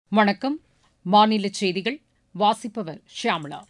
வணக்கம் மாநில செய்திகள் வாசிப்பவர் ஷியாமளா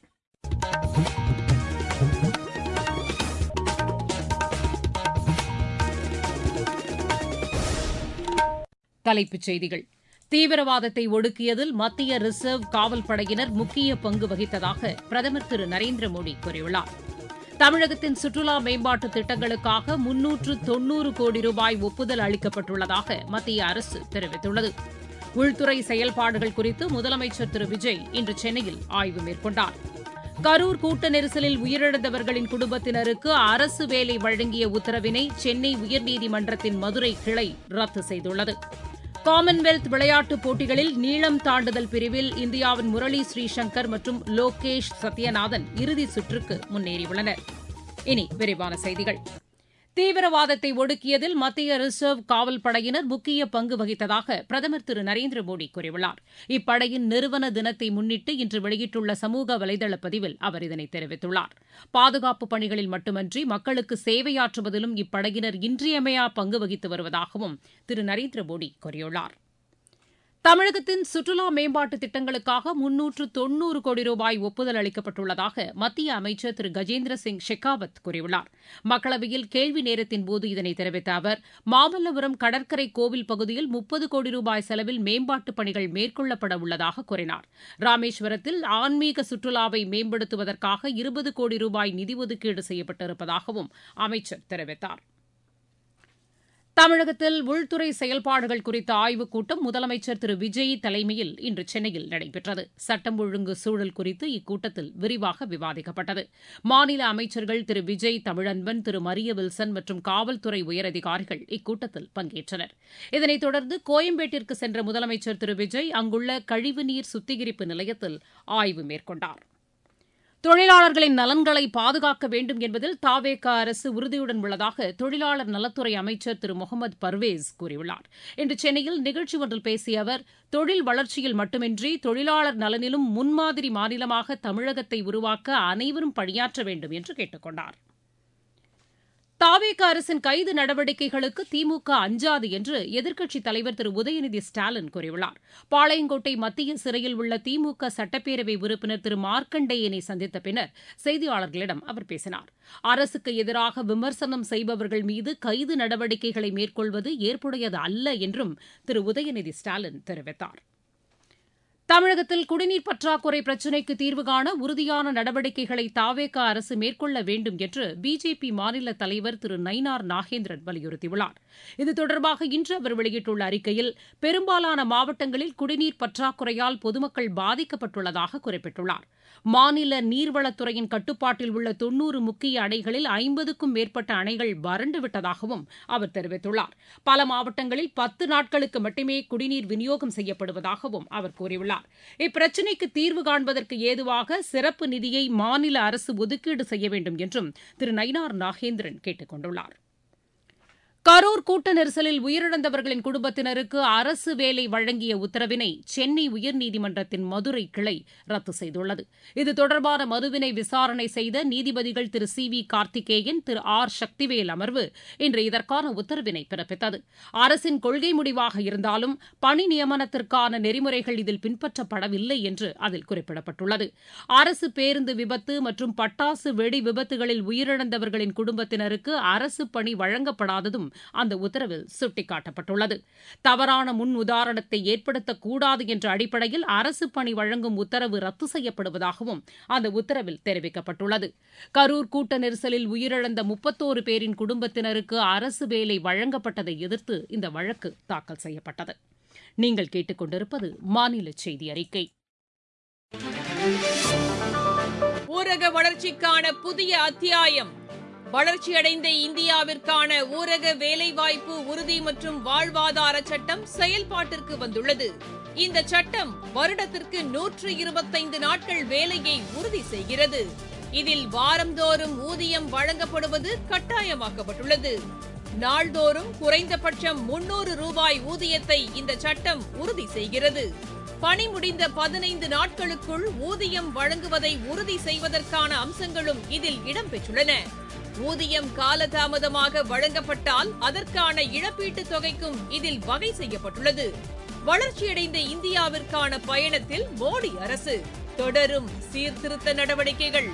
தலைப்புச் செய்திகள் தீவிரவாதத்தை ஒடுக்கியதில் மத்திய ரிசர்வ் காவல் படையினர் முக்கிய பங்கு வகித்ததாக பிரதமர் திரு நரேந்திர மோடி கூறியுள்ளார் தமிழகத்தின் சுற்றுலா மேம்பாட்டு திட்டங்களுக்காக முன்னூற்று தொன்னூறு கோடி ரூபாய் ஒப்புதல் அளிக்கப்பட்டுள்ளதாக மத்திய அரசு தெரிவித்துள்ளது உள்துறை செயல்பாடுகள் குறித்து முதலமைச்சர் திரு விஜய் இன்று சென்னையில் ஆய்வு மேற்கொண்டார் கரூர் கூட்ட நெரிசலில் உயிரிழந்தவர்களின் குடும்பத்தினருக்கு அரசு வேலை வழங்கிய உத்தரவினை சென்னை உயர்நீதிமன்றத்தின் மதுரை கிளை ரத்து செய்துள்ளது காமன்வெல்த் விளையாட்டுப் போட்டிகளில் நீளம் தாண்டுதல் பிரிவில் இந்தியாவின் முரளி ஸ்ரீசங்கர் மற்றும் லோகேஷ் சத்யநாதன் இறுதிச் சுற்றுக்கு முன்னேறியுள்ளனர் இனி விரிவான செய்திகள் தீவிரவாதத்தை ஒடுக்கியதில் மத்திய ரிசர்வ் காவல் படையினர் முக்கிய பங்கு வகித்ததாக பிரதமர் திரு நரேந்திர மோடி கூறியுள்ளார் இப்படையின் நிறுவன தினத்தை முன்னிட்டு இன்று வெளியிட்டுள்ள சமூக வலைதள பதிவில் அவர் இதனை தெரிவித்துள்ளார் பாதுகாப்பு பணிகளில் மட்டுமன்றி மக்களுக்கு சேவையாற்றுவதிலும் இப்படையினர் இன்றியமையா பங்கு வகித்து வருவதாகவும் திரு நரேந்திர மோடி கூறியுள்ளார் தமிழகத்தின் சுற்றுலா மேம்பாட்டு திட்டங்களுக்காக முன்னூற்று தொன்னூறு கோடி ரூபாய் ஒப்புதல் அளிக்கப்பட்டுள்ளதாக மத்திய அமைச்சர் திரு கஜேந்திர சிங் ஷெகாவத் கூறியுள்ளார் மக்களவையில் கேள்வி நேரத்தின்போது இதனை தெரிவித்த அவர் மாமல்லபுரம் கடற்கரை கோவில் பகுதியில் முப்பது கோடி ரூபாய் செலவில் மேம்பாட்டுப் பணிகள் மேற்கொள்ளப்பட உள்ளதாக கூறினார் ராமேஸ்வரத்தில் ஆன்மீக சுற்றுலாவை மேம்படுத்துவதற்காக இருபது கோடி ரூபாய் நிதி ஒதுக்கீடு செய்யப்பட்டிருப்பதாகவும் அமைச்சர் தெரிவித்தார் தமிழகத்தில் உள்துறை செயல்பாடுகள் குறித்த ஆய்வுக் கூட்டம் முதலமைச்சர் திரு விஜய் தலைமையில் இன்று சென்னையில் நடைபெற்றது சட்டம் ஒழுங்கு சூழல் குறித்து இக்கூட்டத்தில் விரிவாக விவாதிக்கப்பட்டது மாநில அமைச்சர்கள் திரு விஜய் தமிழன்பன் திரு மரிய வில்சன் மற்றும் காவல்துறை உயரதிகாரிகள் இக்கூட்டத்தில் பங்கேற்றனர் இதனைத் தொடர்ந்து கோயம்பேட்டிற்கு சென்ற முதலமைச்சர் திரு விஜய் அங்குள்ள கழிவுநீர் சுத்திகரிப்பு நிலையத்தில் ஆய்வு மேற்கொண்டார் தொழிலாளர்களின் நலன்களை பாதுகாக்க வேண்டும் என்பதில் தாவேக அரசு உறுதியுடன் உள்ளதாக தொழிலாளர் நலத்துறை அமைச்சர் திரு முகமது பர்வேஸ் கூறியுள்ளார் இன்று சென்னையில் நிகழ்ச்சி ஒன்றில் பேசிய அவர் தொழில் வளர்ச்சியில் மட்டுமின்றி தொழிலாளர் நலனிலும் முன்மாதிரி மாநிலமாக தமிழகத்தை உருவாக்க அனைவரும் பணியாற்ற வேண்டும் என்று கேட்டுக் கொண்டார் தாவேக அரசின் கைது நடவடிக்கைகளுக்கு திமுக அஞ்சாது என்று எதிர்க்கட்சித் தலைவர் திரு உதயநிதி ஸ்டாலின் கூறியுள்ளார் பாளையங்கோட்டை மத்திய சிறையில் உள்ள திமுக சட்டப்பேரவை உறுப்பினர் திரு மார்க்கண்டேயனை சந்தித்த பின்னர் செய்தியாளர்களிடம் அவர் பேசினார் அரசுக்கு எதிராக விமர்சனம் செய்பவர்கள் மீது கைது நடவடிக்கைகளை மேற்கொள்வது ஏற்புடையது அல்ல என்றும் திரு உதயநிதி ஸ்டாலின் தெரிவித்தார் தமிழகத்தில் குடிநீர் பற்றாக்குறை பிரச்சினைக்கு தீர்வு காண உறுதியான நடவடிக்கைகளை தாவேக அரசு மேற்கொள்ள வேண்டும் என்று பிஜேபி மாநில தலைவர் திரு நயினார் நாகேந்திரன் வலியுறுத்தியுள்ளார் இது தொடர்பாக இன்று அவர் வெளியிட்டுள்ள அறிக்கையில் பெரும்பாலான மாவட்டங்களில் குடிநீர் பற்றாக்குறையால் பொதுமக்கள் பாதிக்கப்பட்டுள்ளதாக குறிப்பிட்டுள்ளார் மாநில நீர்வளத்துறையின் கட்டுப்பாட்டில் உள்ள தொன்னூறு முக்கிய அணைகளில் ஐம்பதுக்கும் மேற்பட்ட அணைகள் வறண்டுவிட்டதாகவும் அவர் தெரிவித்துள்ளார் பல மாவட்டங்களில் பத்து நாட்களுக்கு மட்டுமே குடிநீர் விநியோகம் செய்யப்படுவதாகவும் அவர் கூறியுள்ளார் இப்பிரச்சினைக்கு தீர்வு காண்பதற்கு ஏதுவாக சிறப்பு நிதியை மாநில அரசு ஒதுக்கீடு செய்ய வேண்டும் என்றும் திரு நயினார் நாகேந்திரன் கேட்டுக் கொண்டுள்ளார் கரூர் கூட்ட நெரிசலில் உயிரிழந்தவர்களின் குடும்பத்தினருக்கு அரசு வேலை வழங்கிய உத்தரவினை சென்னை உயர்நீதிமன்றத்தின் மதுரை கிளை ரத்து செய்துள்ளது இது தொடர்பான மனுவினை விசாரணை செய்த நீதிபதிகள் Thiru C V Karthikeyan Thiru R Sakthivel அமர்வு இன்று இதற்கான உத்தரவினை பிறப்பித்தது அரசின் கொள்கை முடிவாக இருந்தாலும் பணி நியமனத்திற்கான நெறிமுறைகள் இதில் பின்பற்றப்படவில்லை என்று அதில் குறிப்பிடப்பட்டுள்ளது அரசு பேருந்து விபத்து மற்றும் பட்டாசு வெடி விபத்துகளில் உயிரிழந்தவர்களின் குடும்பத்தினருக்கு அரசு பணி வழங்கப்படாததும் அந்த உத்தரவில் சுட்டிக்காட்டப்பட்டுள்ளது தவறான முன் உதாரணத்தை ஏற்படுத்தக்கூடாது என்ற அடிப்படையில் அரசு பணி வழங்கும் உத்தரவு ரத்து செய்யப்படுவதாகவும் அந்த உத்தரவில் தெரிவிக்கப்பட்டுள்ளது கரூர் கூட்ட நெரிசலில் உயிரிழந்த முப்பத்தோரு பேரின் குடும்பத்தினருக்கு அரசு வேலை வழங்கப்பட்டதை எதிர்த்து இந்த வழக்கு தாக்கல் செய்யப்பட்டது நீங்கள் கேட்டுக்கொண்டிருப்பது மாநில செய்தி அறிக்கை ஊரக வளர்ச்சிக்கான புதிய அத்தியாயம் வளர்ச்சியடைந்த இந்தியாவிற்கான ஊரக வேலைவாய்ப்பு உறுதி மற்றும் வாழ்வாதார சட்டம் செயல்பாட்டிற்கு வந்துள்ளது இந்த சட்டம் வருடத்திற்கு நூற்று இருபத்தைந்து நாட்கள் வேலையை உறுதி செய்கிறது இதில் வாரந்தோறும் ஊதியம் வழங்கப்படுவது கட்டாயமாக்கப்பட்டுள்ளது நாள்தோறும் குறைந்தபட்சம் முன்னூறு ரூபாய் ஊதியத்தை இந்த சட்டம் உறுதி செய்கிறது பணி முடிந்த பதினைந்து நாட்களுக்குள் ஊதியம் வழங்குவதை உறுதி செய்வதற்கான அம்சங்களும் இதில் இடம்பெற்றுள்ளன ஊதியம் காலதாமதமாக வழங்கப்பட்டால் அதற்கான இழப்பீட்டுத் தொகைக்கும் இதில் வகை செய்யப்பட்டுள்ளது வளர்ச்சியடைந்த இந்தியாவிற்கான பயணத்தில் மோடி அரசு தொடரும் சீர்திருத்த நடவடிக்கைகள்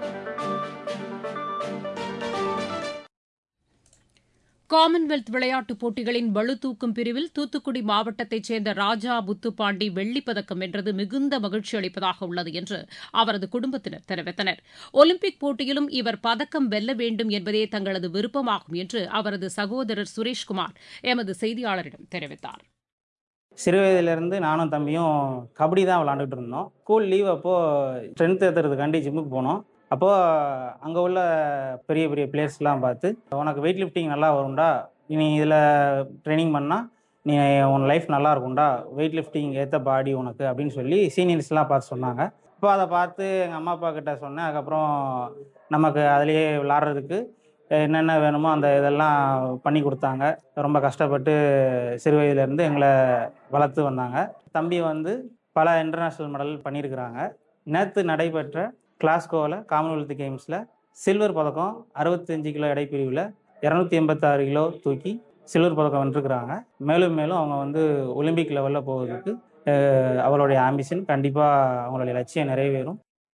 காமன்வெல்த் விளையாட்டுப் போட்டிகளின் பளுதூக்கும் பிரிவில் தூத்துக்குடி மாவட்டத்தைச் சேர்ந்த ராஜா முத்துப்பாண்டி வெள்ளிப் பதக்கம் வென்றது மிகுந்த மகிழ்ச்சி அளிப்பதாக உள்ளது என்று அவரது குடும்பத்தினர் தெரிவித்தனர் ஒலிம்பிக் போட்டியிலும் இவர் பதக்கம் வெல்ல வேண்டும் என்பதே தங்களது விருப்பமாகும் என்று அவரது சகோதரர் சுரேஷ்குமார் எமது செய்தியாளரிடம் தெரிவித்தார் சிறு வயதிலிருந்து நானும் தம்பியும் கபடி தான் விளாண்டுட்டு இருந்தோம் ஸ்கூல் லீவ் அப்போது ஸ்ட்ரென்த் ஏற்றுறதுக்காண்டி ஜிம்முக்கு போனோம் அப்போது அங்கே உள்ள பெரிய பெரிய பிளேயர்ஸ்லாம் பார்த்து உனக்கு வெயிட் லிஃப்டிங் நல்லா வரும்டா நீ இதில் ட்ரைனிங் பண்ணால் நீ உன் லைஃப் நல்லா இருக்கும்டா வெயிட் லிஃப்டிங் ஏற்ற பாடி உனக்கு அப்படின்னு சொல்லி சீனியர்ஸ்லாம் பார்த்து சொன்னாங்க இப்போ அதை பார்த்து எங்கள் அம்மா அப்பா கிட்ட சொன்னேன் அதுக்கப்புறம் நமக்கு அதுலேயே விளாட்றதுக்கு என்னென்ன வேணுமோ அந்த இதெல்லாம் பண்ணி கொடுத்தாங்க ரொம்ப கஷ்டப்பட்டு சிறு வயதிலேருந்து எங்களை வளர்த்து வந்தாங்க தம்பி வந்து பல இன்டர்நேஷ்னல் மெடல் பண்ணியிருக்கிறாங்க நேற்று நடைபெற்ற கிளாஸ்கோவில் காமன்வெல்த் கேம்ஸில் சில்வர் பதக்கம் அறுபத்தஞ்சு கிலோ எடைப்பிரிவில் இரநூத்தி எண்பத்தாறு கிலோ தூக்கி சில்வர் பதக்கம் வென்றிருக்கிறாங்க மேலும் மேலும் அவங்க வந்து ஒலிம்பிக் லெவலில் போகிறதுக்கு அஹ், அவளுடைய ஆம்பிஷன் கண்டிப்பாக அவங்களுடைய லட்சியம் நிறைவேறும்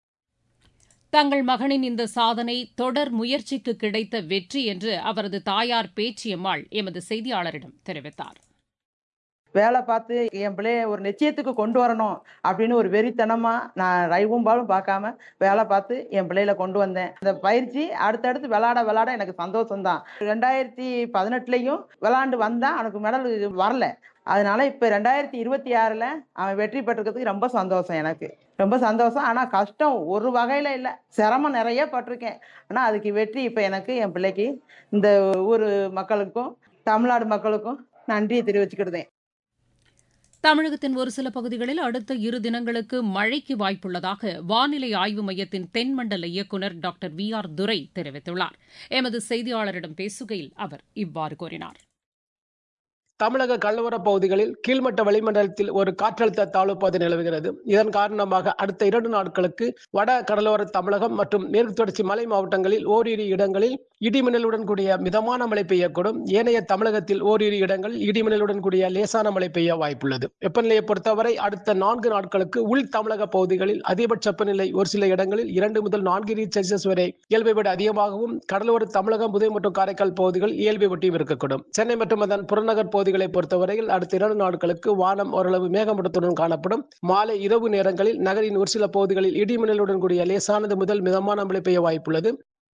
தங்கள் மகனின் இந்த சாதனை தொடர் முயற்சிக்கு கிடைத்த வெற்றி என்று அவரது தாயார் பேச்சியம்மாள் எமது செய்தியாளரிடம் தெரிவித்தார் வேலை பார்த்து என் பிள்ளைய ஒரு நிச்சயத்துக்கு கொண்டு வரணும் அப்படின்னு ஒரு வெறித்தனமா நான் ரைவும் பாலும் பார்க்காம வேலை பார்த்து என் பிள்ளையில கொண்டு வந்தேன் அந்த பயிற்சி அடுத்தடுத்து விளாட விளாட எனக்கு சந்தோஷம்தான் ரெண்டாயிரத்தி பதினெட்டுலையும் விளாண்டு வந்தான் அவனுக்கு மெடல் வரல அதனால இப்போ ரெண்டாயிரத்தி இருபத்தி ஆறில் அவன் வெற்றி பெற்றிருக்கிறதுக்கு ரொம்ப சந்தோஷம் எனக்கு ரொம்ப சந்தோஷம் ஆனால் கஷ்டம் ஒரு வகையில் இல்லை சிரமம் நிறைய பட்டிருக்கேன் ஆனால் அதுக்கு வெற்றி இப்போ எனக்கு என் பிள்ளைக்கு இந்த ஊர் மக்களுக்கும் தமிழ்நாடு மக்களுக்கும் நன்றியை தெரிவிச்சுக்கிடுதேன் தமிழகத்தின் ஒரு சில பகுதிகளில் அடுத்த இரு தினங்களுக்கு மழைக்கு வாய்ப்புள்ளதாக வானிலை ஆய்வு மையத்தின் தென்மண்டல இயக்குநர் டாக்டர் வி ஆர் துரை தெரிவித்துள்ளார் எமது செய்தியாளரிடம் பேசுகையில் அவர் இவ்வாறு கூறினார் தமிழக கடலோர பகுதிகளில் கீழ்மட்ட வளிமண்டலத்தில் ஒரு காற்றழுத்த தாழ்வு பகுதி நிலவுகிறது இதன் காரணமாக அடுத்த இரண்டு நாட்களுக்கு வட கடலோர தமிழகம் மற்றும் மேற்கு தொடர்ச்சி மலை மாவட்டங்களில் ஓரிரு இடங்களில் இடிமின்னலுடன் கூடிய மிதமான மழை பெய்யக்கூடும் ஏனைய தமிழகத்தில் ஓரிரு இடங்களில் இடிமின்னலுடன் கூடிய லேசான மழை பெய்ய வாய்ப்புள்ளது வெப்பநிலையை பொறுத்தவரை அடுத்த நான்கு நாட்களுக்கு உள் தமிழக பகுதிகளில் அதிகபட்ச வெப்பநிலை ஒரு சில இடங்களில் இரண்டு முதல் நான்கு டிகிரி செல்சியஸ் வரை இயல்பை விட அதிகமாகவும் கடலோர தமிழகம் புதுவை மற்றும் காரைக்கால் பகுதிகள் இயல்பை ஒட்டியும் இருக்கக்கூடும் சென்னை மற்றும் அதன் புறநகர் பகுதிகளை பொறுத்தவரையில் அடுத்த இரண்டு நாட்களுக்கு வானம் ஓரளவு மேகமூட்டத்துடன் காணப்படும் மாலை இரவு நேரங்களில் நகரின் ஒரு சில பகுதிகளில் இடிமின்னலுடன் கூடிய லேசானது முதல் மிதமான மழை பெய்ய வாய்ப்புள்ளது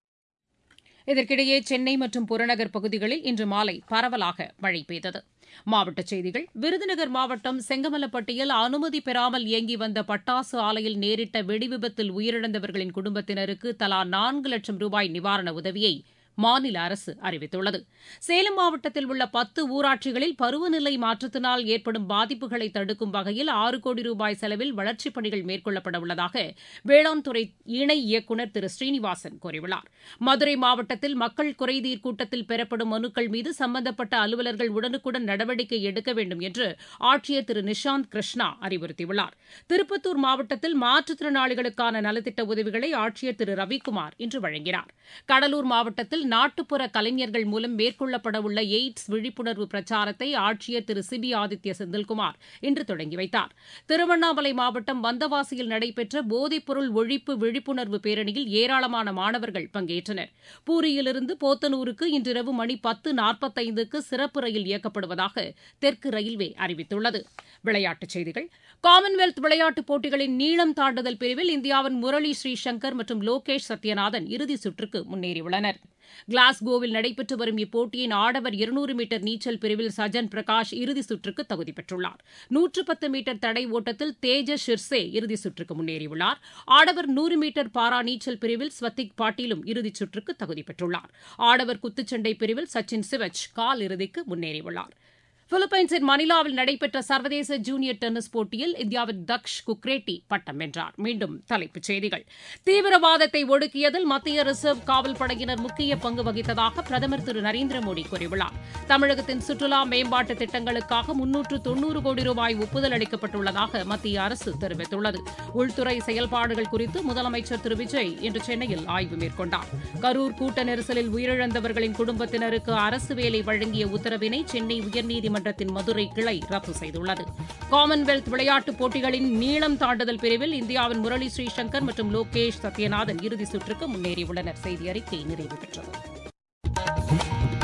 இதற்கிடையே சென்னை மற்றும் புறநகர் பகுதிகளில் இன்று மாலை பரவலாக மழை பெய்தது மாவட்டச் செய்திகள் விருதுநகர் மாவட்டம் செங்கமலப்பட்டியில் அனுமதி பெறாமல் இயங்கி வந்த பட்டாசு ஆலையில் நேரிட்ட வெடிவிபத்தில் உயிரிழந்தவர்களின் குடும்பத்தினருக்கு தலா நான்கு லட்சம் ரூபாய் நிவாரண உதவியை மாநில அரசு அறிவித்துள்ளது சேலம் மாவட்டத்தில் உள்ள பத்து ஊராட்சிகளில் பருவநிலை மாற்றத்தினால் ஏற்படும் பாதிப்புகளை தடுக்கும் வகையில் ஆறு கோடி ரூபாய் செலவில் வளர்ச்சிப் பணிகள் மேற்கொள்ளப்பட உள்ளதாக வேளாண் துறை இணை இயக்குநர் திரு ஸ்ரீனிவாசன் கூறியுள்ளார் மதுரை மாவட்டத்தில் மக்கள் குறைதீர் கூட்டத்தில் பெறப்படும் மனுக்கள் மீது சம்பந்தப்பட்ட அலுவலர்கள் உடனுக்குடன் நடவடிக்கை எடுக்க வேண்டும் என்று ஆட்சியர் திரு நிஷாந்த் கிருஷ்ணா அறிவுறுத்தியுள்ளார் திருப்பத்தூர் மாவட்டத்தில் மாற்றுத்திறனாளிகளுக்கான நலத்திட்ட உதவிகளை ஆட்சியர் திரு ரவிக்குமார் இன்று வழங்கினார் கடலூர் மாவட்டத்தில் நாட்டுப்புற கலைஞர்கள் மூலம் மேற்கொள்ளப்படவுள்ள எய்ட்ஸ் விழிப்புணர்வு பிரச்சாரத்தை ஆட்சியர் திரு சிபி ஆதித்ய செந்தில்குமார் இன்று தொடங்கி வைத்தார் திருவண்ணாமலை மாவட்டம் வந்தவாசியில் நடைபெற்ற போதைப்பொருள் ஒழிப்பு விழிப்புணர்வு பேரணியில் ஏராளமான மாணவர்கள் பங்கேற்றனர் பூரியிலிருந்து போத்தனூருக்கு இன்றிரவு மணி பத்து நாற்பத்தைந்துக்கு சிறப்பு ரயில் இயக்கப்படுவதாக தெற்கு ரயில்வே அறிவித்துள்ளது விளையாட்டுச் செய்திகள் காமன்வெல்த் விளையாட்டுப் போட்டிகளின் நீளம் தாண்டுதல் பிரிவில் இந்தியாவின் முரளி ஸ்ரீசங்கர் மற்றும் லோகேஷ் சத்யநாதன் இறுதிச் சுற்றுக்கு முன்னேறியுள்ளனர் கிளாஸ்கோவில் நடைபெற்று வரும் இப்போட்டியின் ஆடவர் இருநூறு மீட்டர் நீச்சல் பிரிவில் சஜன் பிரகாஷ் இறுதிச் சுற்றுக்கு தகுதி பெற்றுள்ளார் நூற்று பத்து மீட்டர் தடை ஓட்டத்தில் தேஜஸ் ஷிர்சே இறுதிச் சுற்றுக்கு முன்னேறியுள்ளார் ஆடவர் நூறு மீட்டர் பாரா நீச்சல் பிரிவில் ஸ்வத்திக் பாட்டீலும் இறுதிச் சுற்றுக்கு தகுதி பெற்றுள்ளார் ஆடவர் குத்துச்சண்டை பிரிவில் சச்சின் சிவச் கால் இறுதிக்கு முன்னேறியுள்ளார் பிலிப்பைன்ஸின் மணிலாவில் நடைபெற்ற சர்வதேச ஜூனியர் டென்னிஸ் போட்டியில் இந்தியாவின் தக்ஷ் குக்ரேட்டி பட்டம் வென்றார் மீண்டும் தலைப்புச் செய்திகள் தீவிரவாதத்தை ஒடுக்கியதில் மத்திய ரிசர்வ் காவல் படையினர் முக்கிய பங்கு வகித்ததாக பிரதமர் திரு நரேந்திர மோடி கூறியுள்ளார் தமிழகத்தின் சுற்றுலா மேம்பாட்டு திட்டங்களுக்காக முன்னூற்று தொன்னூறு கோடி ரூபாய் ஒப்புதல் அளிக்கப்பட்டுள்ளதாக மத்திய அரசு தெரிவித்துள்ளது உள்துறை செயல்பாடுகள் குறித்து முதலமைச்சர் திரு விஜய் இன்று சென்னையில் ஆய்வு மேற்கொண்டார் கரூர் கூட்ட நெரிசலில் உயிரிழந்தவர்களின் குடும்பத்தினருக்கு அரசு வேலை வழங்கிய உத்தரவினை சென்னை உயர்நீதிமன்ற உயர்நீதிமன்றத்தின் மதுரை கிளை ரத்து செய்துள்ளது காமன்வெல்த் விளையாட்டுப் போட்டிகளின் நீளம் தாண்டுதல் பிரிவில் இந்தியாவின் முரளி ஸ்ரீசங்கர் மற்றும் லோகேஷ் சத்யநாதன் இறுதிச் சுற்றுக்கு முன்னேறியுள்ளனர் செய்தி அறிக்கை நிறைவு பெற்றது